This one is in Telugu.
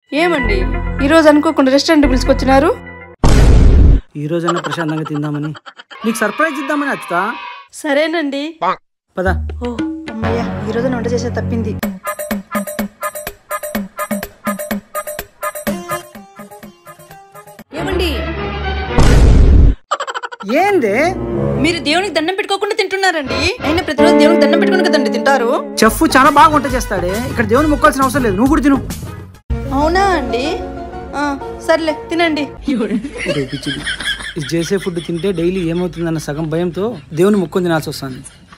ఏమండి ఈరోజు అనుకోకుండా రెస్టారెంట్ పిలుచుకొచ్చినారు ఈ రోజైనా ప్రశాంతంగా తిందామని నీకు సర్ప్రైజ్ ఇద్దామని అచ్చుతా సరేనండి పద ఓ అమ్మయ్య ఈ రోజు వంట చేసే తప్పింది ఏమండి ఏంది మీరు దేవునికి దండం పెట్టుకోకుండా తింటున్నారండి అయినా ప్రతిరోజు దేవునికి దండం పెట్టుకుని కదండి తింటారు చెఫ్ చాలా బాగా వంట చేస్తాడే ఇక్కడ దేవుని మొక్కాల్సిన అవసరం లేదు నువ్వు కూడా తిను అవునా అండి ఆ, సర్లే తినండి ఒరే పిచ్చిది. ఇది చేసే ఫుడ్ తింటే డైలీ ఏమవుతుందన్న సగం భయంతో దేవుని మొక్కుని తినాల్సి వస్తుంది